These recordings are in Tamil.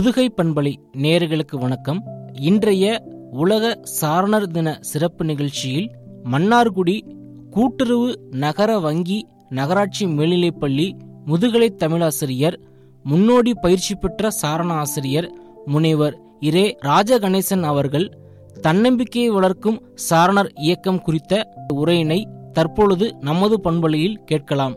புதுகை பண்பலை நேயர்களுக்கு வணக்கம் இன்றைய உலக சாரணர் தின சிறப்பு நிகழ்ச்சியில் மன்னார்குடி கூட்டுறவு நகர வங்கி நகராட்சி மேல்நிலைப்பள்ளி முதுகலை தமிழாசிரியர் முன்னோடி பயிற்சி பெற்ற சாரண ஆசிரியர் முனைவர் இரே ராஜகணேசன் அவர்கள் தன்னம்பிக்கையை வளர்க்கும் சாரணர் இயக்கம் குறித்த உரையினை தற்பொழுது நமது பண்பலையில் கேட்கலாம்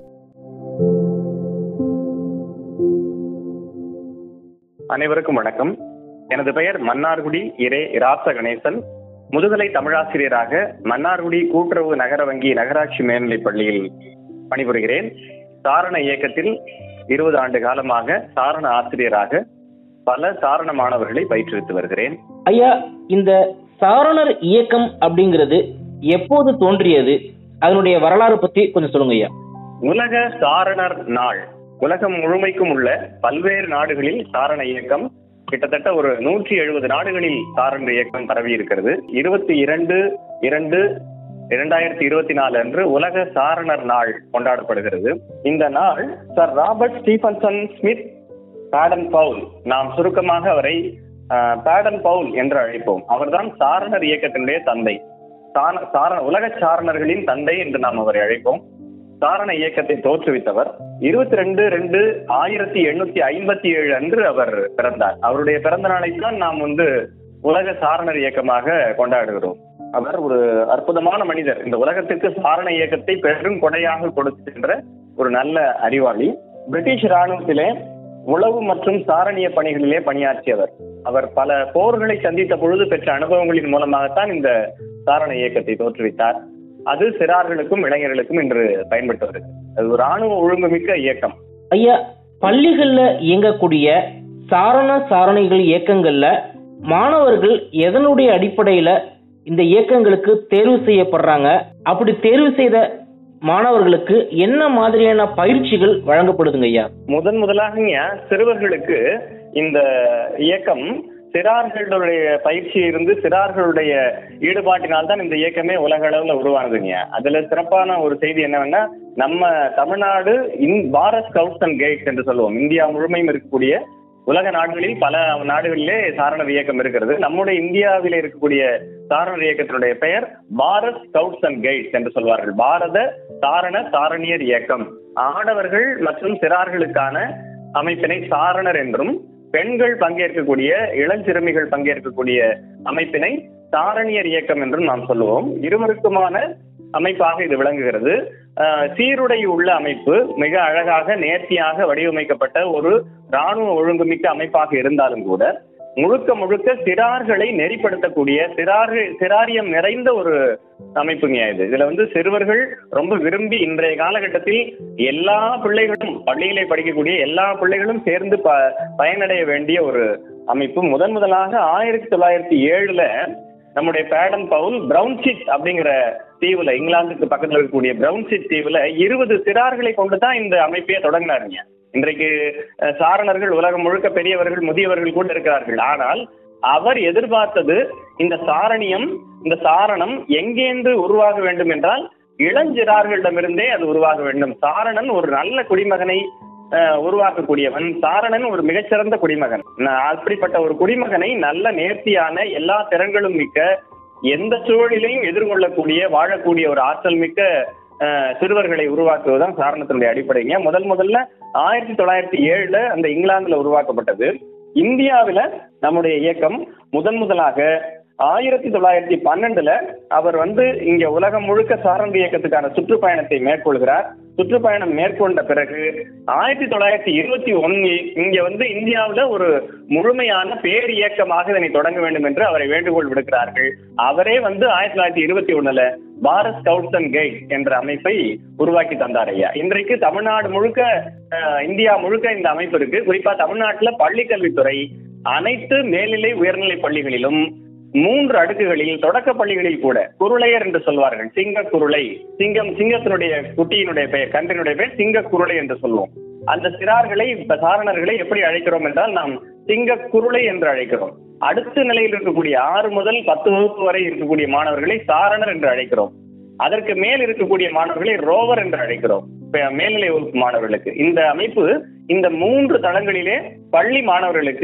அனைவருக்கும் வணக்கம் எனது பெயர் மன்னார்குடி இரே இராச கணேசன் முதுகலை தமிழாசிரியராக மன்னார்குடி கூட்டுறவு நகர வங்கி நகராட்சி மேல்நிலைப் பள்ளியில் பணிபுரிகிறேன் சாரண இயக்கத்தில் இருபது ஆண்டு காலமாக சாரண ஆசிரியராக பல சாரண மாணவர்களை பயிற்றுவித்து வருகிறேன் ஐயா இந்த சாரணர் இயக்கம் அப்படிங்கிறது எப்போது தோன்றியது அதனுடைய வரலாறு பத்தி கொஞ்சம் சொல்லுங்க ஐயா உலக சாரணர் நாள் உலகம் முழுமைக்கும் உள்ள பல்வேறு நாடுகளில் சாரண இயக்கம் கிட்டத்தட்ட ஒரு நூற்றி எழுபது நாடுகளில் சாரணர் இயக்கம் பரவி இருக்கிறது இருபத்தி இரண்டு இரண்டு இரண்டாயிரத்தி இருபத்தி நாலு அன்று உலக சாரணர் நாள் கொண்டாடப்படுகிறது இந்த நாள் sir Robert Stephenson Smith Baden Powell நாம் சுருக்கமாக அவரை அஹ், பேடன் பவுல் என்று அழைப்போம் அவர்தான் சாரணர் இயக்கத்தினுடைய தந்தை சாரண- சாரண உலக சாரணர்களின் தந்தை என்று நாம் அவரை அழைப்போம் சாரண இயக்கத்தை தோற்றுவித்தவர் இருபத்தி ரெண்டு ரெண்டு ஆயிரத்தி எண்ணூத்தி ஐம்பத்தி ஏழு அன்று அவர் பிறந்தார் அவருடைய பிறந்த நாளைத்தான் நாம் வந்து உலக சாரணர் இயக்கமாக கொண்டாடுகிறோம் அவர் ஒரு அற்புதமான மனிதர் இந்த உலகத்திற்கு சாரண இயக்கத்தை பெரும் கொடையாக கொடுக்கின்ற ஒரு நல்ல அறிவாளி பிரிட்டிஷ் ராணுவத்திலே உளவு மற்றும் சாரணிய பணிகளிலே பணியாற்றியவர் அவர் பல போர்களை சந்தித்த பொழுது பெற்ற அனுபவங்களின் மூலமாகத்தான் இந்த சாரண இயக்கத்தை தோற்றுவித்தார் அது சிறார்களுக்கும் இளைஞர்களுக்கும் இன்று பயன்பட்டு வருகிறது அது ஒரு ராணுவ ஒழுங்குமிக்க இயக்கம் ஐயா பள்ளிகள்ல இயங்கக்கூடிய சாரண சாரணிகள் இயக்கங்கள்ல மாணவர்கள் எதனுடைய அடிப்படையில இந்த இயக்கங்களுக்கு தேர்வு செய்யப்படுறாங்க அப்படி தேர்வு செய்த மாணவர்களுக்கு என்ன மாதிரியான பயிற்சிகள் வழங்கப்படுதுங்க ஐயா முதன் முதலாக சிறுவர்களுக்கு இந்த இயக்கம் சிறார்களுடைய பயிற்சி இருந்து சிறார்களுடைய ஈடுபாட்டினால் தான் இந்த இயக்கமே உலக அளவுல உருவானதுங்க அதுல சிறப்பான ஒரு செய்தி என்னவென்னா நம்ம தமிழ்நாடு இன் பாரத் ஸ்கவுட்ஸ் அண்ட் கைட்ஸ் என்று சொல்லுவோம் இந்தியா முழுமையும் இருக்கக்கூடிய உலக நாடுகளில் பல நாடுகளிலே சாரணர் இயக்கம் இருக்கிறது நம்முடைய இந்தியாவிலே இருக்கக்கூடிய சாரணர் இயக்கத்தினுடைய பெயர் பாரத் ஸ்கவுட்ஸ் அண்ட் கைட்ஸ் என்று சொல்வார்கள் பாரத சாரண சாரணியர் இயக்கம் ஆடவர்கள் மற்றும் சிறார்களுக்கான அமைப்பினை சாரணர் என்றும் பெண்கள் பங்கேற்கக்கூடிய இளஞ்சிறுமிகள் பங்கேற்கக்கூடிய அமைப்பினை சாரணியர் இயக்கம் என்றும் நாம் சொல்லுவோம் இருவருக்குமான அமைப்பாக இது விளங்குகிறது அஹ், சீருடை உள்ள அமைப்பு மிக அழகாக நேர்த்தியாக வடிவமைக்கப்பட்ட ஒரு ராணுவ ஒழுங்குமிக்க அமைப்பாக இருந்தாலும் கூட முழுக்க முழுக்க சிறார்களை நெறிப்படுத்தக்கூடிய சிறார்கள் சிறாரியம் நிறைந்த ஒரு அமைப்புங்க இது இதுல வந்து சிறுவர்கள் ரொம்ப விரும்பி இன்றைய காலகட்டத்தில் எல்லா பிள்ளைகளும் பள்ளியிலே படிக்கக்கூடிய எல்லா பிள்ளைகளும் சேர்ந்து ப பயனடைய வேண்டிய ஒரு அமைப்பு முதன் முதலாக ஆயிரத்தி தொள்ளாயிரத்தி ஏழுல நம்முடைய பேடன் பவுல் பிரவுன்சிட் அப்படிங்கிற தீவுல இங்கிலாந்துக்கு பக்கத்துல இருக்கக்கூடிய பிரவுன்சிட் தீவுல இருபது சிறார்களை கொண்டு தான் இந்த அமைப்பையே தொடங்கினாருங்க இன்றைக்கு அஹ், சாரணர்கள் உலகம் முழுக்க பெரியவர்கள் முதியவர்கள் கூட இருக்கிறார்கள் ஆனால் அவர் எதிர்பார்த்தது இந்த சாரணியம் இந்த சாரணம் எங்கேந்து உருவாக வேண்டும் என்றால் இளஞ்சிறார்களிடமிருந்தே அது உருவாக வேண்டும் சாரணன் ஒரு நல்ல குடிமகனை அஹ், உருவாக்கக்கூடியவன் சாரணன் ஒரு மிகச்சிறந்த குடிமகன் ந- அப்படிப்பட்ட ஒரு குடிமகனை நல்ல நேர்த்தியான எல்லா திறன்களும் மிக்க எந்த சூழலிலையும் எதிர்கொள்ளக்கூடிய வாழக்கூடிய ஒரு ஆற்றல் மிக்க அஹ், சிறுவர்களை உருவாக்குவதுதான் சாரணத்தினுடைய அடிப்படைங்க முதல் முதல்ல ஆயிரத்தி தொள்ளாயிரத்தி ஏழுல அந்த இங்கிலாந்துல உருவாக்கப்பட்டது இந்தியாவில நம்முடைய இயக்கம் முதன் முதலாக ஆயிரத்தி தொள்ளாயிரத்தி பன்னெண்டுல அவர் வந்து இங்க உலகம் முழுக்க சாரணர் இயக்கத்துக்கான சுற்றுப்பயணத்தை மேற்கொள்கிறார் சுற்றுப்பயணம் மேற்கொண்ட பிறகு ஆயிரத்தி தொள்ளாயிரத்தி இருபத்தி ஒன்னு இங்க வந்து இந்தியாவுல ஒரு முழுமையான பேர் இயக்கமாக இதனை தொடங்க வேண்டும் என்று அவரை வேண்டுகோள் விடுக்கிறார்கள் அவரே வந்து ஆயிரத்தி தொள்ளாயிரத்தி இருபத்தி ஒண்ணுல பாரத் ஸ்கவுட்ஸ் அண்ட் கைட் என்ற அமைப்பை உருவாக்கி தந்தார் ஐயா இன்றைக்கு தமிழ்நாடு முழுக்க அஹ், இந்தியா முழுக்க இந்த அமைப்பு இருக்கு குறிப்பா தமிழ்நாட்டுல பள்ளிக்கல்வித்துறை அனைத்து மேல்நிலை உயர்நிலை பள்ளிகளிலும் மூன்று அடுக்குகளில் தொடக்க பள்ளிகளில் கூட குருளையர் என்று சொல்வார்கள் சிங்க குருளை சிங்கம் சிங்கத்தினுடைய குட்டியினுடைய பெயர் கன்றினுடைய பெயர் சிங்க குருளை என்று சொல்லுவோம் அந்த சிறார்களை இப்ப சாரணர்களை எப்படி அழைக்கிறோம் என்றால் நாம் சிங்க குருளை என்று அழைக்கிறோம் அடுத்த நிலையில் இருக்கக்கூடிய ஆறு முதல் பத்து வகுப்பு வரை இருக்கக்கூடிய மாணவர்களை சாரணர் என்று அழைக்கிறோம் அதற்கு மேல் இருக்கக்கூடிய மாணவர்களை ரோவர் என்று அழைக்கிறோம் இப்ப மேல்நிலை வகுப்பு மாணவர்களுக்கு இந்த அமைப்பு இந்த மூன்று தளங்களிலே பள்ளி மாணவர்களுக்கு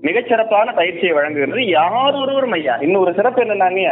மிகச்சிறப்பான பயிற்சியை வழங்குகிறது யார் ஒருவரும் ஐயா இன்னொரு சிறப்பு என்னன்னாங்க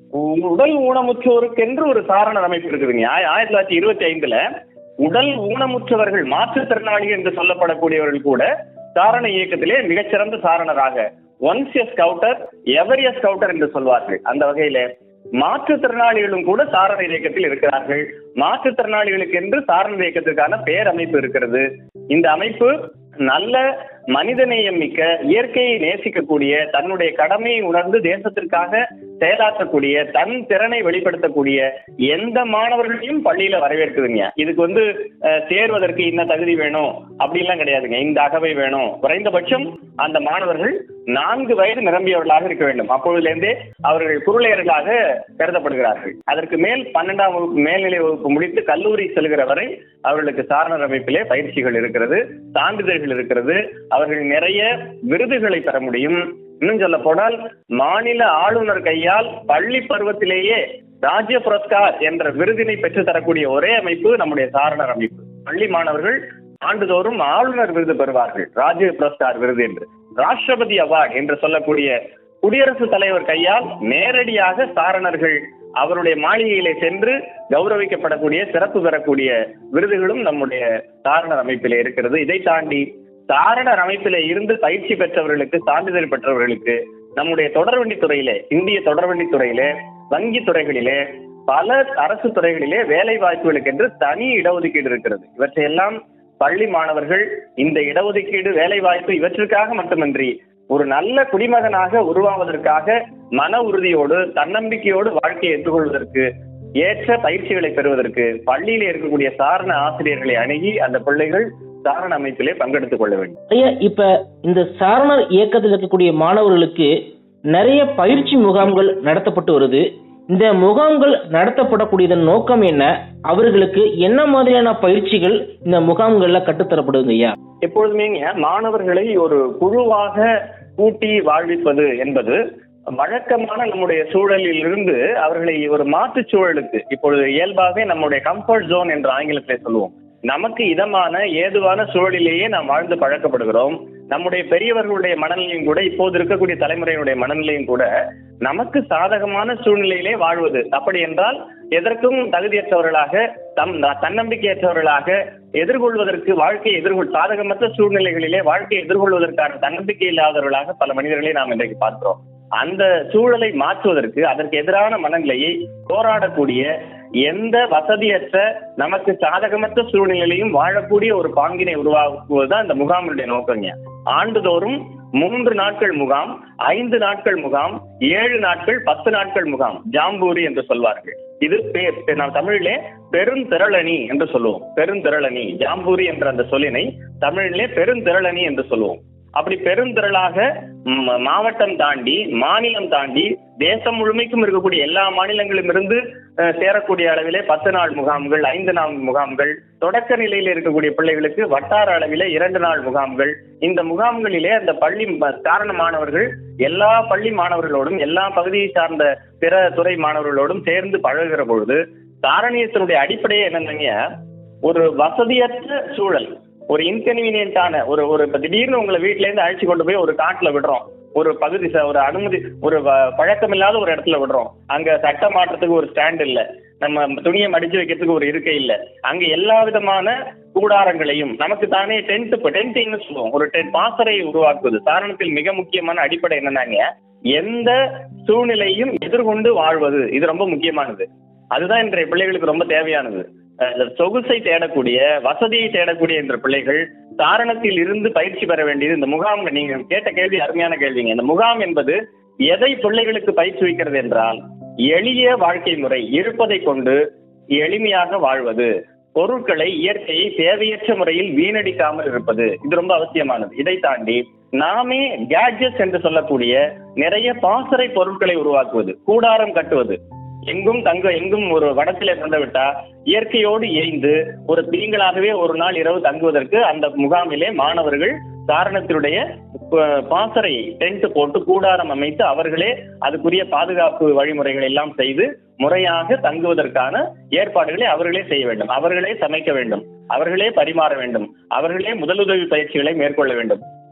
உடல் ஊனமுற்றோருக்கென்று ஒரு சாரணர் அமைப்பு இருக்குதுங்க ஆய- ஆயிரத்தி தொள்ளாயிரத்தி இருபத்தி ஐந்துல உடல் ஊனமுற்றவர்கள் மாற்றுத்திறனாளிகள் என்று சொல்லப்படக்கூடியவர்கள் கூட சாரண இயக்கத்திலே மிகச்சிறந்த சாரணராக ஒன்ஸ் எ ஸ்கவுட்டர் எவர் எ ஸ்கவுட்டர் என்று சொல்வார்கள் அந்த வகையில மாற்றுத்திறனாளிகளும் கூட சாரண இயக்கத்தில் இருக்கிறார்கள் மாற்றுத்திறனாளிகளுக்கு என்று சாரண இயக்கத்திற்கான பேரமைப்பு இருக்கிறது இந்த அமைப்பு நல்ல மனிதநேயம் மிக்க இயற்கையை நேசிக்கக்கூடிய தன்னுடைய கடமையை உணர்ந்து தேசத்திற்காக செயலாற்றக்கூடிய தன் திறனை வெளிப்படுத்தக்கூடிய எந்த மாணவர்களையும் பள்ளியில வரவேற்குதுங்க இதுக்கு வந்து அஹ், சேர்வதற்கு இன்ன தகுதி வேணும் அப்படிலாம் கிடையாதுங்க இந்த அகவை வேணும் குறைந்தபட்சம் அந்த மாணவர்கள் நான்கு வயது நிரம்பியவர்களாக இருக்க வேண்டும் அப்பொழுதிலிருந்தே அவர்கள் குருளையர்களாக கருதப்படுகிறார்கள் அதற்கு மேல் பன்னெண்டாம் வகுப்பு மேல்நிலை வகுப்பு முடித்து கல்லூரி செல்கிற வரை அவர்களுக்கு சாரணர் அமைப்பிலே பயிற்சிகள் இருக்கிறது சான்றிதழ்கள் இருக்கிறது அவர்கள் நிறைய விருதுகளை பெற முடியும் இன்னும் சொல்ல போனால் மாநில ஆளுநர் கையால் பள்ளி பருவத்திலேயே ராஜ்ய புரஸ்கார் என்ற விருதினை பெற்று தரக்கூடிய ஒரே அமைப்பு நம்முடைய சாரணர் அமைப்பு பள்ளி மாணவர்கள் ஆண்டுதோறும் ஆளுநர் விருது பெறுவார்கள் ராஜ்ய புரஸ்கார் விருது என்று ராஷ்டிரபதி அவார்டு என்று சொல்லக்கூடிய குடியரசுத் தலைவர் கையால் நேரடியாக சாரணர்கள் அவருடைய மாளிகையிலே சென்று கௌரவிக்கப்படக்கூடிய சிறப்பு பெறக்கூடிய விருதுகளும் நம்முடைய சாரணர் அமைப்பிலே இருக்கிறது இதை தாண்டி சாரணர் அமைப்பிலே இருந்து பயிற்சி பெற்றவர்களுக்கு சான்றிதழ் பெற்றவர்களுக்கு நம்முடைய தொடர்வண்டி துறையிலே இந்திய தொடர்வண்டி துறையிலே வங்கி துறைகளிலே பல அரசு துறைகளிலே வேலை வாய்ப்புகளுக்கு என்று தனி இடஒதுக்கீடு இருக்கிறது இவற்றையெல்லாம் பள்ளி மாணவர்கள் இந்த இடஒதுக்கீடு வேலை வாய்ப்பு இவற்றிற்காக மட்டுமின்றி ஒரு நல்ல குடிமகனாக உருவாவதற்காக மன உறுதியோடு தன்னம்பிக்கையோடு வாழ்க்கையை எதிர்கொள்வதற்கு ஏற்ற பயிற்சிகளை பெறுவதற்கு பள்ளியிலே இருக்கக்கூடிய சாரண ஆசிரியர்களை அணுகி அந்த பிள்ளைகள் சாரண அமைப்பிலே பங்கெடுத்துக் கொள்ள வேண்டும் ஐயா இப்ப இந்த சாரணர் இயக்கத்தில் இருக்கக்கூடிய மாணவர்களுக்கு நிறைய பயிற்சி முகாம்கள் நடத்தப்பட்டு வருது இந்த முகாம்கள் நடத்தப்படக்கூடியதன் நோக்கம் என்ன அவர்களுக்கு என்ன மாதிரியான பயிற்சிகள் இந்த முகாம்கள்ல கற்றுத்தரப்படுதுங்க ஐயா எப்பொழுதுமே மாணவர்களை ஒரு குழுவாக கூட்டி வாழ்விப்பது என்பது வழக்கமான நம்முடைய சூழலில் இருந்து அவர்களை ஒரு மாற்றுச் சூழலுக்கு இப்பொழுது இயல்பாகவே நம்முடைய கம்ஃபர்ட் ஜோன் என்று ஆங்கிலத்திலே சொல்லுவோம் நமக்கு இதமான ஏதுவான சூழலிலேயே நாம் வாழ்ந்து பழக்கப்படுகிறோம் நம்முடைய பெரியவர்களுடைய மனநிலையும் கூட இப்போது இருக்கக்கூடிய தலைமுறையினுடைய மனநிலையும் கூட நமக்கு சாதகமான சூழ்நிலையிலே வாழ்வது அப்படி என்றால் எதற்கும் தகுதியற்றவர்களாக தம் தன்னம்பிக்கையற்றவர்களாக எதிர்கொள்வதற்கு வாழ்க்கையை எதிர்கொள் சாதகமற்ற சூழ்நிலைகளிலே வாழ்க்கையை எதிர்கொள்வதற்கான தன்னம்பிக்கை இல்லாதவர்களாக பல மனிதர்களை நாம் இன்றைக்கு பார்க்கிறோம் அந்த சூழலை மாற்றுவதற்கு அதற்கு எதிரான மனநிலையை போராடக்கூடிய எந்த வசதியற்ற நமக்கு சாதகமற்ற சூழ்நிலையிலையும் வாழக்கூடிய ஒரு பாங்கினை உருவாக்குவதுதான் இந்த முகாமினுடைய நோக்கங்க ஆண்டுதோறும் மூன்று நாட்கள் முகாம் ஐந்து நாட்கள் முகாம் ஏழு நாட்கள் பத்து நாட்கள் முகாம் ஜாம்பூரி என்று சொல்வார்கள் இது பேர் பே- நாம் தமிழிலே பெருந்திரளணி என்று சொல்லுவோம் பெருந்திரளணி ஜாம்பூரி என்ற அந்த சொல்லினை தமிழிலே பெருந்திரளணி என்று சொல்லுவோம் அப்படி பெருந்திரளாக ம், மாவட்டம் தாண்டி மாநிலம் தாண்டி தேசம் முழுமைக்கும் இருக்கக்கூடிய எல்லா மாநிலங்களிலும் இருந்து அஹ், சேரக்கூடிய அளவிலே பத்து நாள் முகாம்கள் ஐந்து நாள் முகாம்கள் தொடக்க நிலையில் இருக்கக்கூடிய பிள்ளைகளுக்கு வட்டார அளவிலே இரண்டு நாள் முகாம்கள் இந்த முகாம்களிலே அந்த பள்ளி ம- காரண மாணவர்கள் எல்லா பள்ளி மாணவர்களோடும் எல்லா பகுதியை சார்ந்த பிற துறை மாணவர்களோடும் சேர்ந்து பழகுகிற பொழுது காரணியத்தினுடைய அடிப்படையே என்னங்க ஒரு வசதியற்ற சூழல் ஒரு இன்கன்வீனியன்டான ஒரு ஒரு இப்ப திடீர்னு உங்களை வீட்ல இருந்து அழைச்சு கொண்டு போய் ஒரு காட்டுல விடுறோம் ஒரு பகுதி ச- ஒரு அனுமதி ஒரு வ- பழக்கமில்லாத ஒரு இடத்துல விடுறோம் அங்க சட்ட மாற்றத்துக்கு ஒரு ஸ்டாண்ட் இல்ல நம்ம துணியை மடிச்சு வைக்கிறதுக்கு ஒரு இருக்கை இல்ல அங்க எல்லா விதமான கூடாரங்களையும் நமக்கு தானே டென்ட் டென்டிங்னு சொல்லுவோம் ஒரு டென்ட் பாசறை உருவாக்குவது சாரணத்தில் மிக முக்கியமான அடிப்படை என்னன்னாங்க எந்த சூழ்நிலையும் எதிர்கொண்டு வாழ்வது இது ரொம்ப முக்கியமானது அதுதான் இன்றைய பிள்ளைகளுக்கு ரொம்ப தேவையானது அஹ் இந்த சொகுசை தேடக்கூடிய வசதியை தேடக்கூடிய என்ற பிள்ளைகள் சாரணத்தில் இருந்து பயிற்சி பெற வேண்டியது இந்த முகாம் நீங்க கேட்ட கேள்வி அருமையான கேள்விங்க இந்த முகாம் என்பது எதை பிள்ளைகளுக்கு பயிற்றுவிக்கிறது என்றால் எளிய வாழ்க்கை முறை இருப்பதை கொண்டு எளிமையாக வாழ்வது பொருட்களை இயற்கையை தேவையற்ற முறையில் வீணடிக்காமல் இருப்பது இது ரொம்ப அவசியமானது இதை தாண்டி நாமே கேட்ஜெட்ஸ் என்று சொல்லக்கூடிய நிறைய பாசறை பொருட்களை உருவாக்குவது கூடாரம் கட்டுவது எங்கும் தங்க எங்கும் ஒரு வடத்திலே கொண்டு விட்டா இயற்கையோடு இயைந்து ஒரு தீங்களாகவே ஒரு நாள் இரவு தங்குவதற்கு அந்த முகாமிலே மாணவர்கள் சாரணத்தினுடைய ப- பாசறை டென்ட் போட்டு கூடாரம் அமைத்து அவர்களே அதுக்குரிய பாதுகாப்பு வழிமுறைகள் எல்லாம் செய்து முறையாக தங்குவதற்கான ஏற்பாடுகளை அவர்களே செய்ய வேண்டும் அவர்களே சமைக்க வேண்டும் அவர்களே பரிமாற வேண்டும் அவர்களே முதலுதவி பயிற்சிகளை மேற்கொள்ள வேண்டும்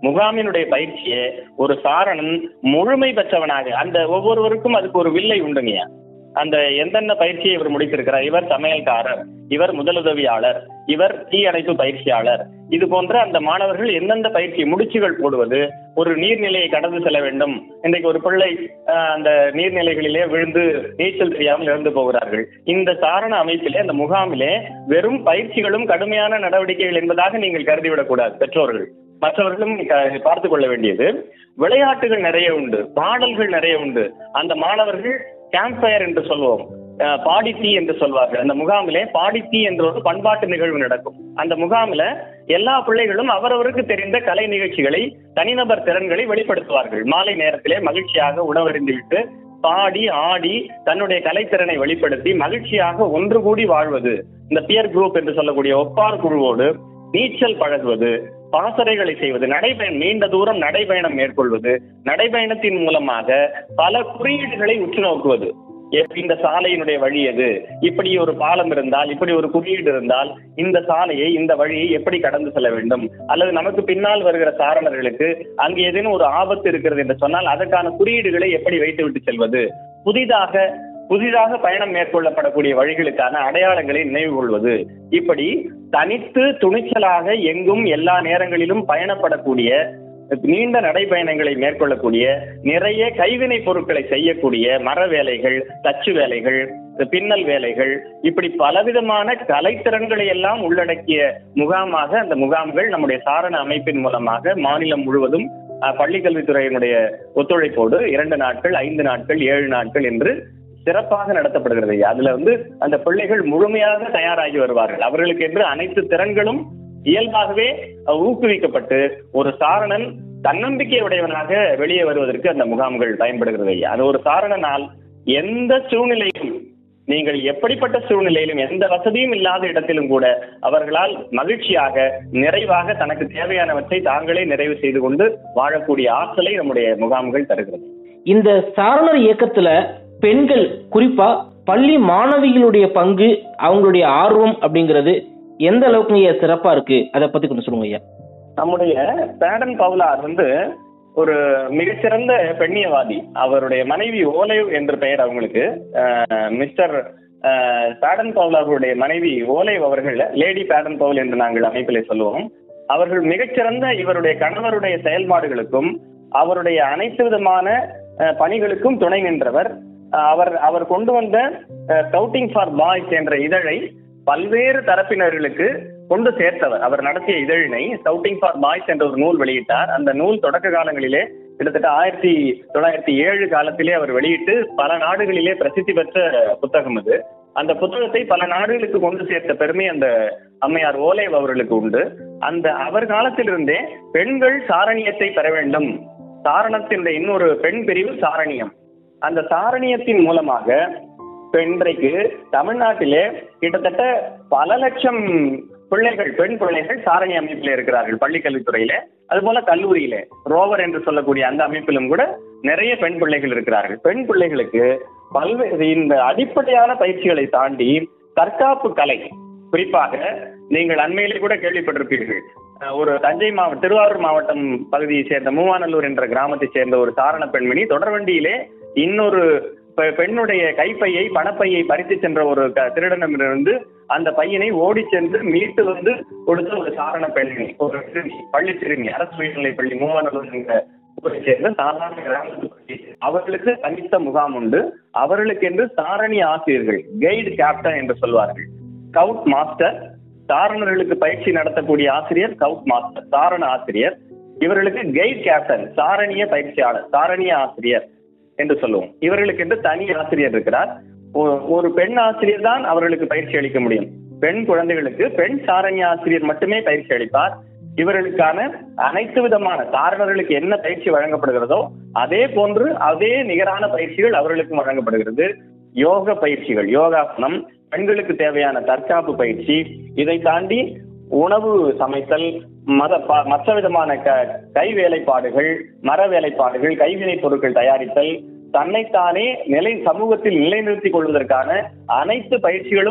முகாமினுடைய பயிற்சியே ஒரு சாரணன் முழுமை பெற்றவனாக அந்த ஒவ்வொருவருக்கும் அதுக்கு ஒரு வில்லை உண்டுங்கய்யா அந்த எந்தெந்த பயிற்சியை இவர் முடித்திருக்கிறார் இவர் சமையல்காரர் இவர் முதலுதவியாளர் இவர் தீ அணைப்பு பயிற்சியாளர் இது போன்ற அந்த மாணவர்கள் எந்தெந்த பயிற்சி முடிச்சுகள் போடுவது ஒரு நீர்நிலையை கடந்து செல்ல வேண்டும் இன்றைக்கு ஒரு பிள்ளை ஆஹ், அந்த நீர்நிலைகளிலே விழுந்து நீச்சல் தெரியாமல் இறந்து போகிறார்கள் இந்த சாரண அமைப்பிலே அந்த முகாமிலே வெறும் பயிற்சிகளும் கடுமையான நடவடிக்கைகள் என்பதாக நீங்கள் கருதிவிடக்கூடாது பெற்றோர்கள் மற்றவர்களும் க- பார்த்துக் கொள்ள வேண்டியது விளையாட்டுகள் நிறைய உண்டு பாடல்கள் நிறைய உண்டு அந்த மாணவர்கள் கேம்ப் ஃபயர் என்று சொல்லுவோம் அஹ், பாடித்தீ என்று சொல்வார்கள் அந்த முகாமிலே பாடித்தீ என்ற ஒரு பண்பாட்டு நிகழ்வு நடக்கும் அந்த முகாமில எல்லா பிள்ளைகளும் அவரவருக்கு தெரிந்த கலை நிகழ்ச்சிகளை தனிநபர் திறன்களை வெளிப்படுத்துவார்கள் மாலை நேரத்திலே மகிழ்ச்சியாக உணவருந்திவிட்டு பாடி ஆடி தன்னுடைய கலைத்திறனை வெளிப்படுத்தி மகிழ்ச்சியாக ஒன்று கூடி வாழ்வது இந்த பியர் குரூப் என்று சொல்லக்கூடிய ஒப்பார் குழுவோடு நீச்சல் பழகுவது பாசறைகளை செய்வது நடைபயணம் நீண்ட தூரம் நடைபயணம் மேற்கொள்வது நடைபயணத்தின் மூலமாக பல குறியீடுகளை உற்று நோக்குவது எப்- இந்த சாலையினுடைய வழி எது இப்படி ஒரு பாலம் இருந்தால் இப்படி ஒரு குறியீடு இருந்தால் இந்த சாலையை இந்த வழியை எப்படி கடந்து செல்ல வேண்டும் அல்லது நமக்கு பின்னால் வருகிற சாரணர்களுக்கு அங்கு ஏதேனும் ஒரு ஆபத்து இருக்கிறது என்று சொன்னால் அதற்கான குறியீடுகளை எப்படி வைத்து விட்டு செல்வது புதிதாக புதிதாக பயணம் மேற்கொள்ளப்படக்கூடிய வழிகளுக்கான அடையாளங்களை நினைவு கொள்வது இப்படி தனித்து துணிச்சலாக எங்கும் எல்லா நேரங்களிலும் பயணப்படக்கூடிய நீண்ட நடைபயணங்களை மேற்கொள்ளக்கூடிய நிறைய கைவினை பொருட்களை செய்யக்கூடிய மர வேலைகள் தச்சு வேலைகள் பின்னல் வேலைகள் இப்படி பலவிதமான கலைத்திறன்களை எல்லாம் உள்ளடக்கிய முகாமாக அந்த முகாம்கள் நம்முடைய சாரண அமைப்பின் மூலமாக மாநிலம் முழுவதும் அஹ், பள்ளிக்கல்வித்துறையினுடைய ஒத்துழைப்போடு இரண்டு நாட்கள் ஐந்து நாட்கள் ஏழு நாட்கள் என்று சிறப்பாக நடத்தப்படுகிறது அதுல வந்து அந்த பிள்ளைகள் முழுமையாக தயாராகி வருவார்கள் அவர்களுக்கு என்று அனைத்து திறன்களும் இயல்பாகவே அஹ், ஊக்குவிக்கப்பட்டு ஒரு சாரணன் தன்னம்பிக்கை உடையவனாக வெளியே வருவதற்கு அந்த முகாம்கள் பயன்படுகிறது ஐயா அது ஒரு சாரணனால் எந்த சூழ்நிலையிலும் நீங்கள் எப்படிப்பட்ட சூழ்நிலையிலும் எந்த வசதியும் இல்லாத இடத்திலும் கூட அவர்களால் மகிழ்ச்சியாக நிறைவாக தனக்கு தேவையானவற்றை தாங்களே நிறைவு செய்து கொண்டு வாழக்கூடிய ஆற்றலை நம்முடைய முகாம்கள் தருகிறது இந்த சாரணர் இயக்கத்துல பெண்கள் குறிப்பா பள்ளி மாணவிகளுடைய பங்கு அவங்களுடைய ஆர்வம் அப்படிங்கிறது எந்த அளவுக்கு ஐயா சிறப்பா இருக்கு அதை பத்தி கொஞ்சம் சொல்லுங்க ஐயா நம்முடைய பேடன் பவுலார் வந்து ஒரு மிகச்சிறந்த பெண்ணியவாதி அவருடைய மனைவி ஓலைவ் என்ற பெயர் அவங்களுக்கு அஹ், மிஸ்டர் அஹ், பேடன் பவுலாருடைய மனைவி ஓலைவ் அவர்கள் லேடி பேடன் பவுல் என்று நாங்கள் அமைப்பிலே சொல்லுவோம் அவர்கள் மிகச்சிறந்த இவருடைய கணவருடைய செயல்பாடுகளுக்கும் அவருடைய அனைத்து விதமான அஹ், பணிகளுக்கும் துணை நின்றவர் அஹ், அவர் அவர் கொண்டு வந்த ஸ்கவுட்டிங் ஃபார் பாய்ஸ் என்ற இதழை பல்வேறு தரப்பினர்களுக்கு கொண்டு சேர்த்தவர் அவர் நடத்திய இதழினை ஸ்கவுட்டிங் ஃபார் பாய்ஸ் என்ற ஒரு நூல் வெளியிட்டார் அந்த நூல் தொடக்க காலங்களிலே கிட்டத்தட்ட ஆயிரத்தி தொள்ளாயிரத்தி ஏழு காலத்திலே அவர் வெளியிட்டு பல நாடுகளிலே பிரசித்தி பெற்ற புத்தகம் அது அந்த புத்தகத்தை பல நாடுகளுக்கு கொண்டு சேர்த்த பெருமை அந்த அம்மையார் ஓலேவ் அவர்களுக்கு உண்டு அந்த அவர் காலத்திலிருந்தே பெண்கள் சாரணியத்தை பெற வேண்டும் சாரணத்தினுடைய இன்னொரு பெண் பிரிவு சாரணியம் அந்த சாரணியத்தின் மூலமாக இப்ப இன்றைக்கு தமிழ்நாட்டிலே கிட்டத்தட்ட பல லட்சம் பிள்ளைகள் பெண் பிள்ளைகள் சாரணி அமைப்பில் இருக்கிறார்கள் பள்ளிக்கல்வித்துறையிலே அதுபோல கல்லூரியிலே ரோவர் என்று சொல்லக்கூடிய அந்த அமைப்பிலும் கூட நிறைய பெண் பிள்ளைகள் இருக்கிறார்கள் பெண் பிள்ளைகளுக்கு பல்வேறு இந்த அடிப்படையான பயிற்சிகளை தாண்டி தற்காப்பு கலை குறிப்பாக நீங்கள் அண்மையிலே கூட கேள்விப்பட்டிருப்பீர்கள் அஹ் ஒரு தஞ்சை மாவட்டம் திருவாரூர் மாவட்டம் பகுதியை சேர்ந்த மூவாநல்லூர் என்ற கிராமத்தை சேர்ந்த ஒரு சாரண பெண்மணி தொடர்வண்டியிலே இன்னொரு பெ- பெண்ணுடைய கைப்பையை பணப்பையை பறித்து சென்ற ஒரு க- திருடனிடமிருந்து அந்த பையனை ஓடி சென்று மீட்டு வந்து கொடுத்த ஒரு சாரண பெண்மணி ஒரு சிறுமி பள்ளி சிறுமி அரசு உயர்நிலைப் பள்ளி மூவாநல்லூர் என்ற ஊரை சேர்ந்த சாதாரண கிராமத்து பள்ளி. அவர்களுக்கு தனித்த முகாம் உண்டு அவர்களுக்கு என்று சாரணி ஆசிரியர்கள் கைடு கேப்டன் என்று சொல்வார்கள் ஸ்கவுட் மாஸ்டர் சாரணர்களுக்கு பயிற்சி நடத்தக்கூடிய ஆசிரியர் ஸ்கவுட் மாஸ்டர் சாரண ஆசிரியர் இவர்களுக்கு கைட் கேப்டன் சாரணிய பயிற்சியாளர் சாரணிய ஆசிரியர் என்று சொல்லுவோம் இவர்களுக்கு என்று தனி ஆசிரியர் இருக்கிறார் ஒ- ஒரு பெண் ஆசிரியர் தான் அவர்களுக்கு பயிற்சி அளிக்க முடியும் பெண் குழந்தைகளுக்கு பெண் சாரணிய ஆசிரியர் மட்டுமே பயிற்சி அளிப்பார் இவர்களுக்கான அனைத்து விதமான சாரணர்களுக்கு என்ன பயிற்சி வழங்கப்படுகிறதோ அதே போன்று அதே நிகரான பயிற்சிகள் அவர்களுக்கும் வழங்கப்படுகிறது யோக பயிற்சிகள் யோகாசனம் பெண்களுக்கு தேவையான தற்காப்பு பயிற்சி இதை தாண்டி உணவு சமைத்தல் மத ப- மற்ற விதமான க கை வேலைப்பாடுகள் மர வேலைப்பாடுகள் கைவினைப் பொருட்கள் தயாரித்தல் தன்னைத்தானே நிலை சமூகத்தில் நிலைநிறுத்திக் கொள்வதற்கான அனைத்து பயிற்சிகளும்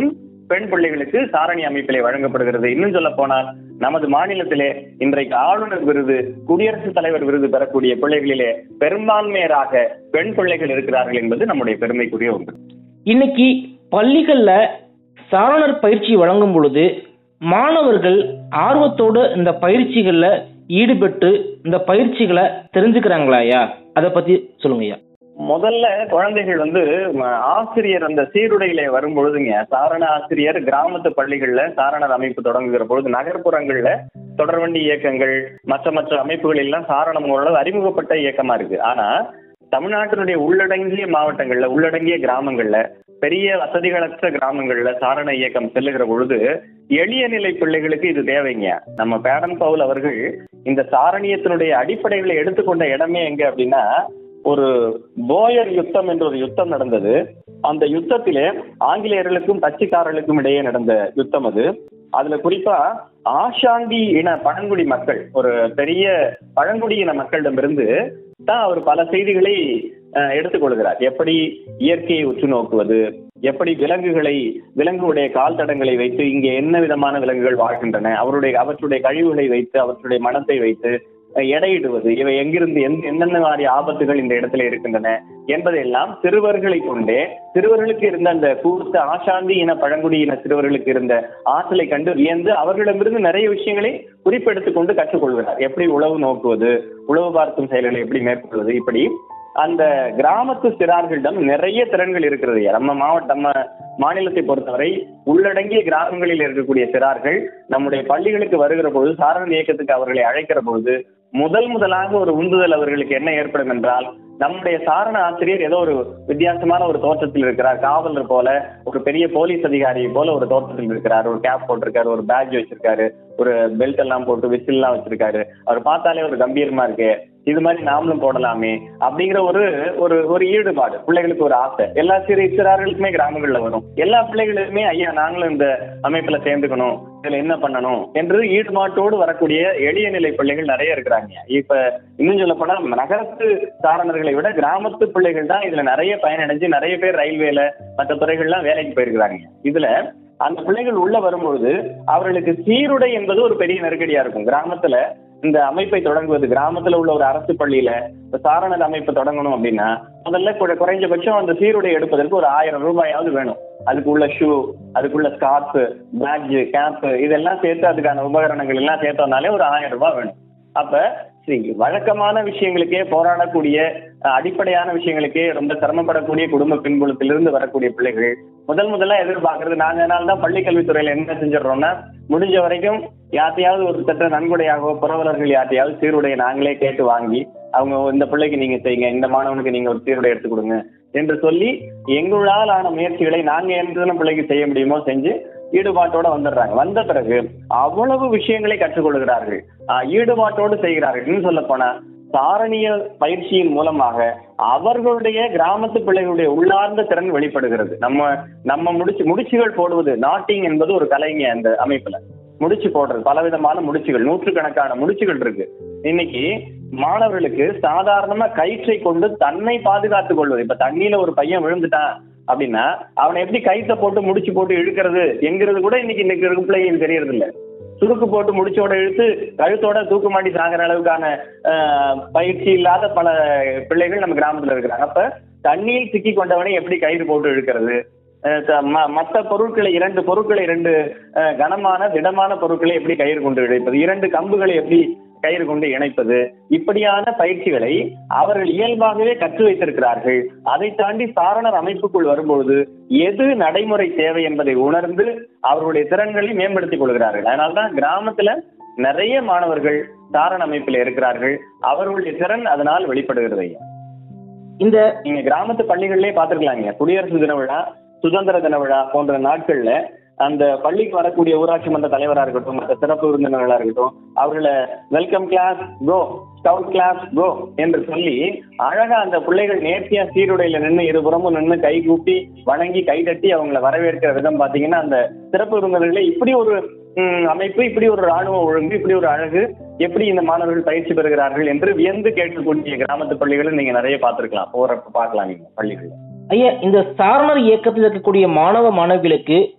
பெண் பிள்ளைகளுக்கு சாரணி அமைப்பிலே வழங்கப்படுகிறது இன்னும் சொல்ல போனால் நமது மாநிலத்திலே இன்றைக்கு ஆளுநர் விருது குடியரசுத் தலைவர் விருது பெறக்கூடிய பிள்ளைகளிலே பெரும்பான்மையராக பெண் பிள்ளைகள் இருக்கிறார்கள் என்பது நம்முடைய பெருமைக்குரிய ஒன்று இன்னைக்கு பள்ளிகள்ல சாரணர் பயிற்சி வழங்கும் பொழுது மாணவர்கள் ஆர்வத்தோடு இந்த பயிற்சிகள்ல ஈடுபட்டு இந்த பயிற்சிகளை தெரிஞ்சுக்கிறாங்களாயா அதை பத்தி சொல்லுங்கய்யா முதல்ல குழந்தைகள் வந்து ம, ஆசிரியர் அந்த சீருடையில வரும் பொழுதுங்க சாரண ஆசிரியர் கிராமத்து பள்ளிகள்ல சாரணர் அமைப்பு தொடங்குகிற பொழுது நகர்ப்புறங்கள்ல தொடர்வண்டி இயக்கங்கள் மற்ற மற்ற அமைப்புகள் எல்லாம் சாரணம் ஓரளவு அறிமுகப்பட்ட இயக்கமா இருக்கு ஆனா தமிழ்நாட்டினுடைய உள்ளடங்கிய மாவட்டங்கள்ல உள்ளடங்கிய கிராமங்கள்ல பெரிய வசதிகளற்ற கிராமங்கள்ல சாரண இயக்கம் செல்லுகிற பொழுது எளிய நிலை பிள்ளைகளுக்கு இது தேவைங்க நம்ம பேடன் பவுல் அவர்கள் இந்த சாரணியத்தினுடைய அடிப்படைகளை எடுத்துக்கொண்ட இடமே எங்க அப்படின்னா ஒரு போயர் யுத்தம் என்ற ஒரு யுத்தம் நடந்தது அந்த யுத்தத்திலே ஆங்கிலேயர்களுக்கும் டச்சுக்காரர்களுக்கும் இடையே நடந்த யுத்தம் அது அதுல குறிப்பா ஆஷாந்தி இன பழங்குடி மக்கள் ஒரு பெரிய பழங்குடியின மக்களிடமிருந்து தான் அவர் பல செய்திகளை அஹ், எடுத்துக்கொள்கிறார் எப்படி இயற்கையை உற்று நோக்குவது எப்படி விலங்குகளை விலங்குடைய கால் தடங்களை வைத்து இங்கே என்ன விதமான விலங்குகள் வாழ்கின்றன அவருடைய அவற்றுடைய கழிவுகளை வைத்து அவற்றுடைய மனத்தை வைத்து அஹ், எடையிடுவது இவை எங்கிருந்து எந்த என்னென்ன மாதிரி ஆபத்துகள் இந்த இடத்துல இருக்கின்றன என்பதையெல்லாம் சிறுவர்களை கொண்டே சிறுவர்களுக்கு இருந்த அந்த கூர்த்த ஆசாந்தி இன பழங்குடியின சிறுவர்களுக்கு இருந்த ஆற்றலை கண்டு வியந்து அவர்களிடமிருந்து நிறைய விஷயங்களை குறிப்பெடுத்துக் கொண்டு கற்றுக்கொள்கிறார் எப்படி உழவு நோக்குவது உழவு பார்க்கும் செயல்களை எப்படி மேற்கொள்வது இப்படி அந்த கிராமத்து சிறார்களிடம் நிறைய திறன்கள் இருக்கிறது நம்ம மாவட்ட நம்ம மாநிலத்தை பொறுத்தவரை உள்ளடங்கிய கிராமங்களில் இருக்கக்கூடிய சிறார்கள் நம்முடைய பள்ளிகளுக்கு வருகிற பொழுது சாரண இயக்கத்துக்கு அவர்களை அழைக்கிற பொழுது முதல் முதலாக ஒரு உந்துதல் அவர்களுக்கு என்ன ஏற்படும் என்றால் நம்முடைய சாரண ஆசிரியர் ஏதோ ஒரு வித்தியாசமான ஒரு தோற்றத்தில் இருக்கிறார் காவலர் போல ஒரு பெரிய போலீஸ் அதிகாரி போல ஒரு தோற்றத்தில் இருக்கிறார் ஒரு கேப் போட்டிருக்காரு ஒரு பேட்ஜ் வச்சிருக்காரு ஒரு பெல்ட் எல்லாம் போட்டு விசில் எல்லாம் வச்சிருக்காரு அவர் பார்த்தாலே ஒரு கம்பீரமா இருக்கு இது மாதிரி நாமளும் போடலாமே அப்படிங்கிற ஒரு ஒரு ஒரு ஈடுபாடு பிள்ளைகளுக்கு ஒரு ஆசை எல்லா சிறு சிறார்களுக்குமே கிராமங்கள்ல வரும் எல்லா பிள்ளைகளுக்குமே ஐயா நாங்களும் இந்த அமைப்புல சேர்ந்துக்கணும் இதுல என்ன பண்ணணும் என்று ஈடுபாட்டோடு வரக்கூடிய எளிய நிலை பிள்ளைகள் நிறைய இருக்கிறாங்க இப்ப இன்னும் சொல்ல போனா நகரத்து சாரணர்களை விட கிராமத்து பிள்ளைகள் தான் இதுல நிறைய பயனடைஞ்சு நிறைய பேர் ரயில்வேல மற்ற துறைகள்லாம் வேலைக்கு போயிருக்கிறாங்க இதுல அந்த பிள்ளைகள் உள்ள வரும்பொழுது அவர்களுக்கு சீருடை என்பது ஒரு பெரிய நெருக்கடியா இருக்கும் கிராமத்துல இந்த அமைப்பை தொடங்குவது கிராமத்துல உள்ள ஒரு அரசு பள்ளியில இந்த சாரணர் அமைப்பு தொடங்கணும் அப்படின்னா முதல்ல குறை- குறைஞ்சபட்சம் அந்த சீருடை எடுப்பதற்கு ஒரு ஆயிரம் ரூபாயாவது வேணும் அதுக்கு உள்ள ஷூ அதுக்குள்ள ஸ்கார்ஃப் பேட்ஜ் கேப் இதெல்லாம் சேர்த்து அதுக்கான உபகரணங்கள் எல்லாம் சேர்த்தோம்னாலே ஒரு ஆயிரம் ரூபாய் வேணும் அப்ப சரி, வழக்கமான விஷயங்களுக்கே போராடக்கூடிய அஹ், அடிப்படையான விஷயங்களுக்கே ரொம்ப சிரமப்படக்கூடிய குடும்ப பின்புலத்திலிருந்து வரக்கூடிய பிள்ளைகள் முதல் முதல்ல எதிர்பார்க்கறது நாங்க அதனால தான் பள்ளி கல்வித்துறையில என்ன செஞ்சிடறோம்னா முடிஞ்ச வரைக்கும் யார்ட்டையாவது ஒரு சட்ட நன்கொடையாகவோ புரவலர்கள் யார்ட்டையாவது சீருடையை நாங்களே கேட்டு வாங்கி அவங்க இந்த பிள்ளைக்கு நீங்க செய்யுங்க இந்த மாணவனுக்கு நீங்க ஒரு சீருடை எடுத்து கொடுங்க என்று சொல்லி எங்களால் ஆன முயற்சிகளை நாங்க எந்த பிள்ளைக்கு செய்ய முடியுமோ செஞ்சு ஈடுபாட்டோட வந்துடுறாங்க வந்த பிறகு அவ்வளவு விஷயங்களை கற்றுக்கொள்கிறார்கள் ஆஹ் ஈடுபாட்டோடு செய்கிறார்கள் இன்னும் சொல்ல போனா சாரணிய பயிற்சியின் மூலமாக அவர்களுடைய கிராமத்து பிள்ளைகளுடைய உள்ளார்ந்த திறன் வெளிப்படுகிறது நம்ம நம்ம முடிச்சு முடிச்சுகள் போடுவது நாட்டிங் என்பது ஒரு கலைங்க அந்த அமைப்புல முடிச்சு போடுறது பலவிதமான முடிச்சுகள் நூற்றுக்கணக்கான முடிச்சுகள் இருக்கு இன்னைக்கு மாணவர்களுக்கு சாதாரணமா கயிற்றை கொண்டு தன்னை பாதுகாத்துக் கொள்வது இப்ப தண்ணியில ஒரு பையன் விழுந்துட்டான் அப்படின்னா அவனை எப்படி கயிற்றை போட்டு முடிச்சு போட்டு இழுக்கிறது என்கிறது கூட இன்னைக்கு இன்னைக்கு இருக்க பிள்ளைங்களுக்கு தெரியறது இல்ல சுருக்கு போட்டு முடிச்சோட இழுத்து கழுத்தோட தூக்கு மாட்டி சாகிற அளவுக்கான ஆஹ், பயிற்சி இல்லாத பல பிள்ளைகள் நம்ம கிராமத்துல இருக்கிறாங்க அப்ப தண்ணியில் சிக்கி கொண்டவனை எப்படி கயிறு போட்டு இழுக்கிறது அஹ் த- ம- மற்ற பொருட்களை இரண்டு பொருட்களை இரண்டு அஹ், கனமான திடமான பொருட்களை எப்படி கயிறு கொண்டு இணைப்பது இரண்டு கம்புகளை எப்படி கயிறு கொண்டு இணைப்பது இப்படியான பயிற்சிகளை அவர்கள் இயல்பாகவே கற்று வைத்திருக்கிறார்கள் அதை தாண்டி சாரணர் அமைப்புக்குள் வரும்பொழுது எது நடைமுறை தேவை என்பதை உணர்ந்து அவர்களுடைய திறன்களை மேம்படுத்திக் கொள்கிறார்கள் அதனால்தான் கிராமத்துல நிறைய மாணவர்கள் சாரண அமைப்பில் இருக்கிறார்கள் அவர்களுடைய திறன் அதனால் வெளிப்படுகிறது ஐயா இந்த நீங்க கிராமத்து பள்ளிகள்லயே பாத்துருக்கலாங்க குடியரசு தின விழா சுதந்திர தின விழா போன்ற நாட்கள்ல அந்த பள்ளிக்கு வரக்கூடிய ஊராட்சி மன்ற தலைவரா இருக்கட்டும் மற்ற சிறப்பு விருந்தினர்களா இருக்கட்டும் அவர்களை welcome class go scout class go என்று சொல்லி அழகா அந்த பிள்ளைகள் நேர்த்தியா சீருடையில நின்று இருபுறமும் நின்று கை கூப்பி வணங்கி கை தட்டி அவங்கள வரவேற்கிற விதம் பாத்தீங்கன்னா அந்த சிறப்பு விருந்தினர்களே இப்படி ஒரு ம், அமைப்பு இப்படி ஒரு ராணுவ ஒழுங்கு இப்படி ஒரு அழகு எப்படி இந்த மாணவர்கள் பயிற்சி பெறுகிறார்கள் என்று வியந்து கேட்கக்கூடிய கிராமத்து பள்ளிகளை நீங்க நிறைய பார்த்திருக்கலாம் போறப்ப பார்க்கலாம் நீங்க பள்ளிகள் ஐயா இந்த சாரணர் இயக்கத்தில் இருக்கக்கூடிய மாணவ மாணவிகளுக்கு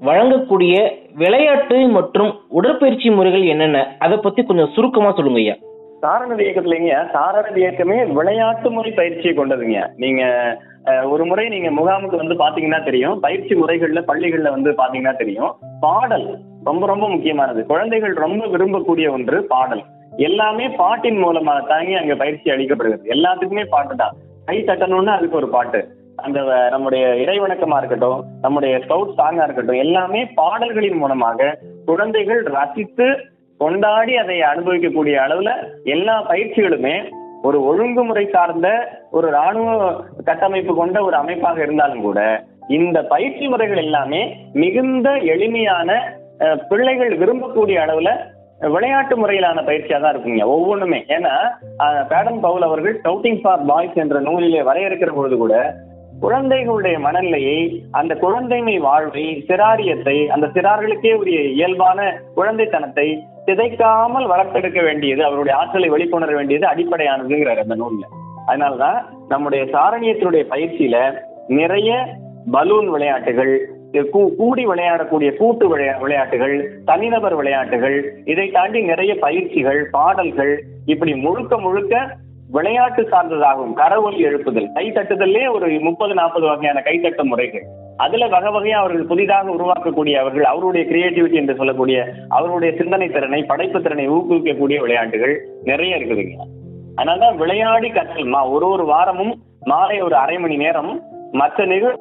வழங்கக்கூடிய விளையாட்டு மற்றும் உடற்பயிற்சி முறைகள் என்னென்ன அதை பத்தி கொஞ்சம் சுருக்கமா சொல்லுங்க ஐயா சாரணர் இயக்கத்துலங்க சாரணர் இயக்கமே விளையாட்டு முறை பயிற்சியை கொண்டதுங்க நீங்க அஹ், ஒரு முறை நீங்க முகாமுக்கு வந்து பாத்தீங்கன்னா தெரியும் பயிற்சி முறைகள்ல பள்ளிகள்ல வந்து பாத்தீங்கன்னா தெரியும் பாடல் ரொம்ப ரொம்ப முக்கியமானது குழந்தைகள் ரொம்ப விரும்பக்கூடிய ஒன்று பாடல் எல்லாமே பாட்டின் மூலமாக தாங்கி அங்க பயிற்சி அளிக்கப்படுகிறது எல்லாத்துக்குமே பாட்டு தான் கை தட்டணும்னா அதுக்கு ஒரு பாட்டு அந்த வ- நம்முடைய இறைவணக்கமா இருக்கட்டும் நம்முடைய ஸ்கவுட் சாங்கா இருக்கட்டும் எல்லாமே பாடல்களின் மூலமாக குழந்தைகள் ரசித்து கொண்டாடி அதை அனுபவிக்கக்கூடிய அளவுல எல்லா பயிற்சிகளுமே ஒரு ஒழுங்குமுறை சார்ந்த ஒரு ராணுவ கட்டமைப்பு கொண்ட ஒரு அமைப்பாக இருந்தாலும் கூட இந்த பயிற்சி முறைகள் எல்லாமே மிகுந்த எளிமையான அஹ், பிள்ளைகள் விரும்பக்கூடிய அளவுல விளையாட்டு முறையிலான பயிற்சியா தான் இருக்குங்க ஒவ்வொன்றுமே ஏன்னா அஹ், பேடன் பவுல் அவர்கள் ஸ்கவுட்டிங் ஃபார் பாய்ஸ் என்ற நூலிலே வரையறுக்கிற பொழுது கூட குழந்தைகளுடைய மனநிலையை அந்த குழந்தைமை வாழ்வை சிறாரியத்தை அந்த சிறார்களுக்கே உரிய இயல்பான குழந்தைத்தனத்தை சிதைக்காமல் வளர்த்தெடுக்க வேண்டியது அவருடைய ஆற்றலை வெளிக்கொணர வேண்டியது அடிப்படையானதுங்கிறார் அந்த நூல்ல அதனாலதான் நம்முடைய சாரணியத்தினுடைய பயிற்சியில நிறைய பலூன் விளையாட்டுகள் கூ- கூடி விளையாடக்கூடிய கூட்டு விளையா விளையாட்டுகள் தனிநபர் விளையாட்டுகள் இதை தாண்டி நிறைய பயிற்சிகள் பாடல்கள் இப்படி முழுக்க முழுக்க விளையாட்டு சார்ந்ததாகும் கரவொலி எழுப்புதல் கை தட்டுதல்லே ஒரு முப்பது நாற்பது வகையான கைத்தட்டு முறைகள் அதுல வகை வகையா அவர்கள் புதிதாக உருவாக்கக்கூடிய அவர்கள் அவருடைய கிரியேட்டிவிட்டி என்று சொல்லக்கூடிய அவருடைய சிந்தனை திறனை படைப்பு திறனை ஊக்குவிக்கக்கூடிய விளையாட்டுகள் நிறைய இருக்குதுங்க அதனாலதான் விளையாடி கற்றல் மா- ஒரு ஒரு வாரமும் மாலை ஒரு அரை மணி நேரம் மற்ற நிகழ்வு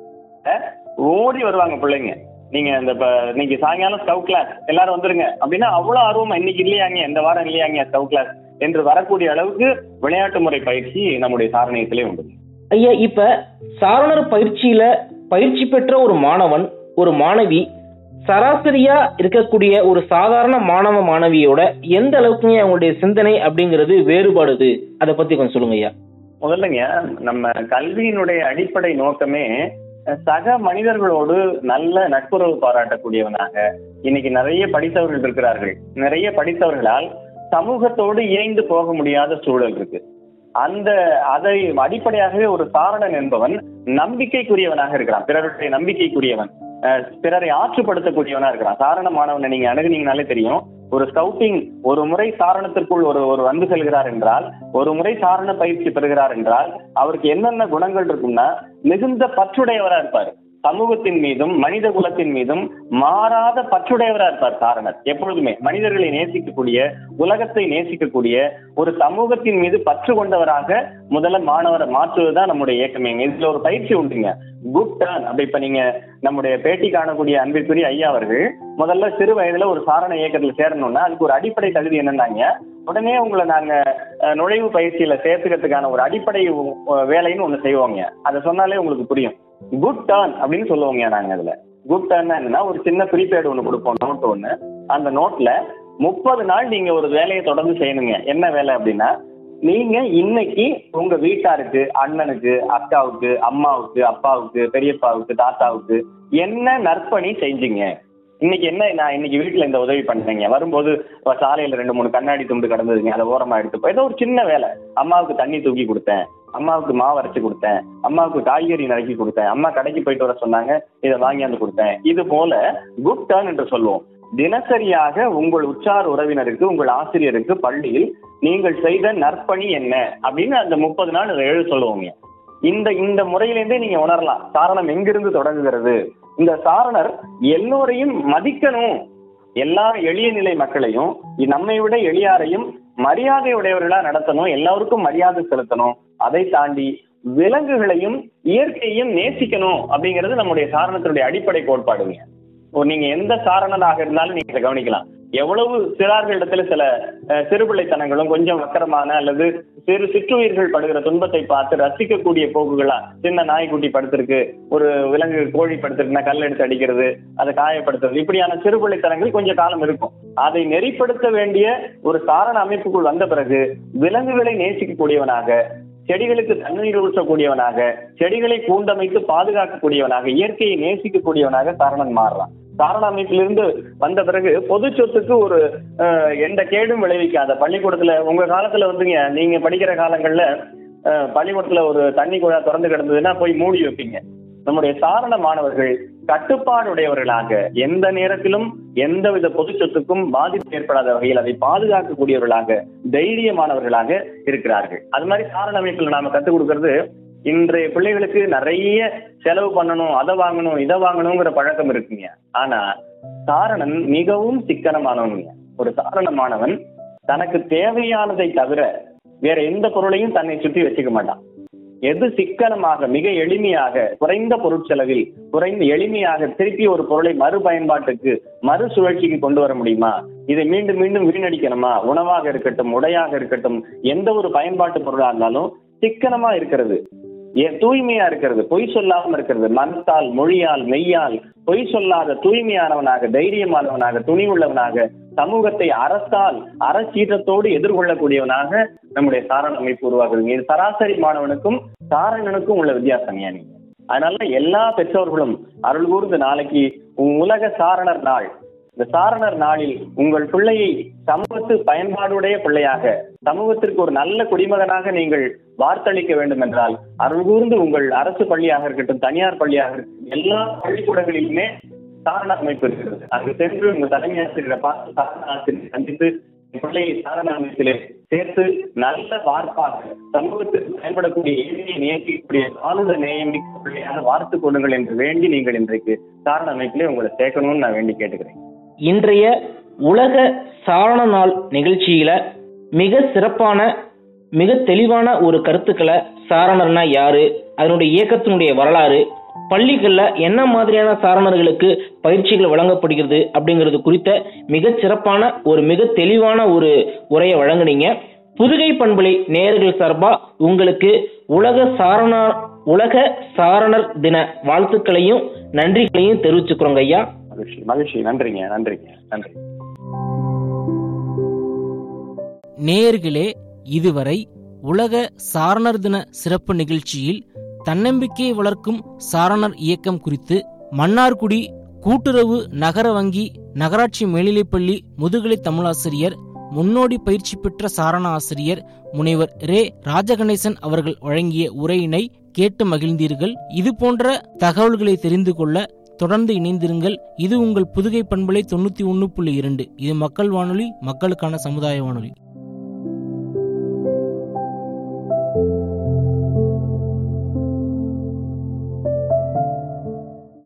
ஓடி வருவாங்க பிள்ளைங்க நீங்க இந்த இப்ப இன்னைக்கு சாயங்காலம் ஸ்கவுட் கிளாஸ் எல்லாரும் வந்துருங்க அப்படின்னா அவ்வளவு ஆர்வமா இன்னைக்கு இல்லையாங்க இந்த வாரம் இல்லையாங்க ஸ்கவுட் கிளாஸ் என்று வரக்கூடிய அளவுக்கு விளையாட்டு முறை பயிற்சி நம்முடைய சாரணியத்திலே உண்டு ஐயா இப்ப சாரணர் பயிற்சியில பயிற்சி பெற்ற ஒரு மாணவன் ஒரு மாணவி சராசரியா இருக்கக்கூடிய ஒரு சாதாரண மாணவ மாணவியோட எந்த அளவுக்குங்க அவங்களுடைய சிந்தனை அப்படிங்கிறது வேறுபடுது அதை பத்தி கொஞ்சம் சொல்லுங்க ஐயா முதல்லங்க நம்ம கல்வியினுடைய அடிப்படை நோக்கமே அஹ், சக மனிதர்களோடு நல்ல நட்புறவு பாராட்டக்கூடியவனாக இன்னைக்கு நிறைய படித்தவர்கள் இருக்கிறார்கள் நிறைய படித்தவர்களால் சமூகத்தோடு இணைந்து போக முடியாத சூழல் இருக்கு அந்த அதை அடிப்படையாகவே ஒரு சாரணன் என்பவன் நம்பிக்கைக்குரியவனாக இருக்கிறான் பிறருடைய நம்பிக்கைக்குரியவன் அஹ், பிறரை ஆற்றுப்படுத்தக்கூடியவனா இருக்கிறான் சாரண மாணவனை நீங்க அணுகுனீங்கனாலே தெரியும் ஒரு ஸ்கவுட்டிங் ஒரு முறை சாரணத்திற்குள் ஒரு ஒரு வந்து செல்கிறார் என்றால் ஒரு முறை சாரண பயிற்சி பெறுகிறார் என்றால் அவருக்கு என்னென்ன குணங்கள் இருக்கும்னா மிகுந்த பற்றுடையவரா இருப்பார் சமூகத்தின் மீதும் மனித குலத்தின் மீதும் மாறாத பற்றுடையவரா இருப்பார் சாரணர் எப்பொழுதுமே மனிதர்களை நேசிக்கக்கூடிய உலகத்தை நேசிக்கக்கூடிய ஒரு சமூகத்தின் மீது பற்று கொண்டவராக முதல்ல மாணவரை மாற்றுவதுதான் நம்முடைய இயக்கமேங்க இதுல ஒரு பயிற்சி உண்டுங்க குட் டர்ன் அப்படி இப்ப நீங்க நம்முடைய பேட்டி காணக்கூடிய அன்பிற்குரிய ஐயா அவர்கள் முதல்ல சிறு வயதுல ஒரு சாரண இயக்கத்துல சேரணும்னா அதுக்கு ஒரு அடிப்படை தகுதி என்னன்னாங்க உடனே உங்களை நாங்க அஹ், நுழைவு பயிற்சியில சேர்த்துக்கிறதுக்கான ஒரு அடிப்படை அஹ், வேலைன்னு ஒண்ணு செய்வோங்க அதை சொன்னாலே உங்களுக்கு புரியும் குட் டர்ன் அப்படின்னு சொல்லுவோங்க நாங்க அதுல குட் டர்ன் என்னன்னா ஒரு சின்ன ப்ரீபேட் ஒண்ணு கொடுப்போம் நோட் ஒண்ணு அந்த நோட்ல முப்பது நாள் நீங்க ஒரு வேலையை தொடர்ந்து செய்யணுங்க என்ன வேலை அப்படின்னா நீங்க இன்னைக்கு உங்க வீட்டாருக்கு அண்ணனுக்கு அக்காவுக்கு அம்மாவுக்கு அப்பாவுக்கு பெரியப்பாவுக்கு தாத்தாவுக்கு என்ன நற்பணி செஞ்சீங்க இன்னைக்கு என்ன நான் இன்னைக்கு வீட்டுல இந்த உதவி பண்ணீங்க வரும்போது இப்ப சாலையில ரெண்டு மூணு கண்ணாடி துண்டு கிடந்ததுங்க அதை ஓரமா எடுத்து போய் ஏதோ ஒரு சின்ன வேலை அம்மாவுக்கு தண்ணி தூக்கி கொடுத்தேன் அம்மாவுக்கு மாவு அரைச்சு கொடுத்தேன் அம்மாவுக்கு காய்கறி நறுக்கி கொடுத்தேன் அம்மா கடைக்கு போயிட்டு வர சொன்னாங்க இதை வாங்கியாந்து கொடுத்தேன் இது போல குட் டர்ன் என்று சொல்லுவோம் தினசரியாக உங்கள் உற்றார் உறவினருக்கு உங்கள் ஆசிரியருக்கு பள்ளியில் நீங்கள் செய்த நற்பணி என்ன அப்படின்னு அந்த முப்பது நாள் அதை எழுத சொல்லுவோங்க இந்த இந்த முறையிலேருந்தே நீங்க உணரலாம் சாரணம் எங்கிருந்து தொடங்குகிறது இந்த சாரணர் எல்லோரையும் மதிக்கணும் எல்லா எளிய நிலை மக்களையும் நம்மை விட எளியாரையும் மரியாதை உடையவர்களா நடத்தணும் எல்லாருக்கும் மரியாதை செலுத்தணும் அதை தாண்டி விலங்குகளையும் இயற்கையையும் நேசிக்கணும் அப்படிங்கிறது நம்முடைய சாரணத்தினுடைய அடிப்படை கோட்பாடுங்க ஒரு நீங்க எந்த சாரணனாக இருந்தாலும் நீங்க இதை கவனிக்கலாம் எவ்வளவு சிறார்களிடத்துல சில அஹ், சிறுபிள்ளைத்தனங்களும் கொஞ்சம் வக்கரமான அல்லது சிறு சிற்றுயிர்கள் படுகிற துன்பத்தை பார்த்து ரசிக்கக்கூடிய போக்குகளா சின்ன நாய்க்குட்டி படுத்திருக்கு ஒரு விலங்கு கோழி படுத்திருக்குன்னா கல் எடுத்து அடிக்கிறது அதை காயப்படுத்துறது இப்படியான சிறுபிள்ளைத்தனங்கள் கொஞ்சம் காலம் இருக்கும் அதை நெறிப்படுத்த வேண்டிய ஒரு சாரண அமைப்புக்குள் வந்த பிறகு விலங்குகளை நேசிக்கக்கூடியவனாக செடிகளுக்கு தண்ணீர் ஊற்றக்கூடியவனாக செடிகளை கூண்டமைத்து பாதுகாக்கக்கூடியவனாக இயற்கையை நேசிக்கக்கூடியவனாக சாரணன் மாறுறான் சாரண அமைப்பிலிருந்து வந்த பிறகு பொது சொத்துக்கு ஒரு அஹ், எந்த கேடும் விளைவிக்காத பள்ளிக்கூடத்துல உங்க காலத்துல வந்துங்க நீங்க படிக்கிற காலங்கள்ல அஹ், பள்ளிக்கூடத்துல ஒரு தண்ணி குழா திறந்து கிடந்ததுன்னா போய் மூடி வைப்பீங்க நம்முடைய சாரண மாணவர்கள் கட்டுப்பாடுடையவர்களாக எந்த நேரத்திலும் எந்தவித பொது சொத்துக்கும் பாதிப்பு ஏற்படாத வகையில் அதை பாதுகாக்கக்கூடியவர்களாக தைரியமானவர்களாக இருக்கிறார்கள் அது மாதிரி சாரண அமைப்பில் நாம கத்துக் கொடுக்கறது இன்றைய பிள்ளைகளுக்கு நிறைய செலவு பண்ணணும் அதை வாங்கணும் இதை வாங்கணுங்கிற பழக்கம் இருக்குங்க ஆனா சாரணன் மிகவும் சிக்கனமானவங்க ஒரு சாரணமானவன் தனக்கு தேவையானதை தவிர வேற எந்த பொருளையும் தன்னை சுற்றி வச்சுக்க மாட்டான் எது சிக்கனமாக மிக எளிமையாக குறைந்த பொருட்செலவில் குறைந்த எளிமையாக திருப்பி ஒரு பொருளை மறுபயன்பாட்டுக்கு மறுசுழற்சிக்கு கொண்டு வர முடியுமா இதை மீண்டும் மீண்டும் வீணடிக்கணுமா உணவாக இருக்கட்டும் உடையாக இருக்கட்டும் எந்த ஒரு பயன்பாட்டு பொருளா இருந்தாலும் சிக்கனமா இருக்கிறது ஏன் தூய்மையா இருக்கிறது பொய் சொல்லாம இருக்கிறது மனத்தால் மொழியால் மெய்யால் பொய் சொல்லாத தூய்மையானவனாக தைரியமானவனாக துணிவுள்ளவனாக சமூகத்தை அரசால் அறச்சீற்றத்தோடு எதிர்கொள்ளக்கூடியவனாக நம்முடைய சாரண அமைப்பு உருவாக்குதுங்க இது சராசரி மாணவனுக்கும் சாரணனுக்கும் உள்ள வித்தியாசம் நீங்க அதனால எல்லா பெற்றோர்களும் அருள் கூர்ந்து நாளைக்கு உலக சாரணர் நாள் இந்த சாரணர் நாளில் உங்கள் பிள்ளையை சமூகத்து பயன்பாடுடைய பிள்ளையாக சமூகத்திற்கு ஒரு நல்ல குடிமகனாக நீங்கள் வார்த்தளிக்க வேண்டும் என்றால் அருள் கூர்ந்து உங்கள் அரசு பள்ளியாக இருக்கட்டும் தனியார் பள்ளியாக இருக்கட்டும் எல்லா பள்ளிக்கூடங்களிலுமே சாரண அமைப்பு இருக்கிறது அங்கு சென்று உங்க தலைமை ஆசிரியரை பார்த்து சாரண ஆசிரியரை சந்தித்து பிள்ளையை சாரண அமைப்பிலே சேர்த்து நல்ல வார்ப்பாக சமூகத்திற்கு பயன்படக்கூடிய ஏழையை நியமிக்கக்கூடிய ஆளுநர் நியமிக்க பிள்ளையாக வார்த்து கொள்ளுங்கள் என்று வேண்டி நீங்கள் இன்றைக்கு சாரண அமைப்பிலே உங்களை சேர்க்கணும்னு நான் வேண்டி கேட்டுக்கிறேன் இன்றைய உலக சாரண நாள் நிகழ்ச்சியில மிக சிறப்பான மிக தெளிவான ஒரு கருத்துக்களை சாரணர்னா யாரு அதனுடைய இயக்கத்தினுடைய வரலாறு பள்ளிகள்ல என்ன மாதிரியான சாரணர்களுக்கு பயிற்சிகள் வழங்கப்படுகிறது அப்படிங்கிறது குறித்த மிக சிறப்பான ஒரு மிக தெளிவான ஒரு உரையை வழங்குனீங்க புதுகை பண்பலை நேயர்கள் சார்பா உங்களுக்கு உலக சாரண உலக சாரணர் தின வாழ்த்துக்களையும் நன்றிகளையும் தெரிவிச்சுக்கிறோங்க ஐயா மகிழ்ச்சி மகிழ்ச்சி நன்றிங்க நன்றிங்க நன்றி நேயர்களே இதுவரை உலக சாரணர் தின சிறப்பு நிகழ்ச்சியில் தன்னம்பிக்கையை வளர்க்கும் சாரணர் இயக்கம் குறித்து மன்னார்குடி கூட்டுறவு நகர வங்கி நகராட்சி மேல்நிலைப்பள்ளி முதுகலை தமிழாசிரியர் முன்னோடி பயிற்சி பெற்ற சாரண ஆசிரியர் முனைவர் ரே ராஜகணேசன் அவர்கள் வழங்கிய உரையினை கேட்டு மகிழ்ந்தீர்கள் இது போன்ற தகவல்களை தெரிந்து கொள்ள தொடர்ந்து இணைந்திருங்கள் இது உங்கள் புதுகை பண்பலை தொண்ணூத்தி ஒன்னு புள்ளி இரண்டு இது மக்கள் வானொலி மக்களுக்கான சமுதாய வானொலி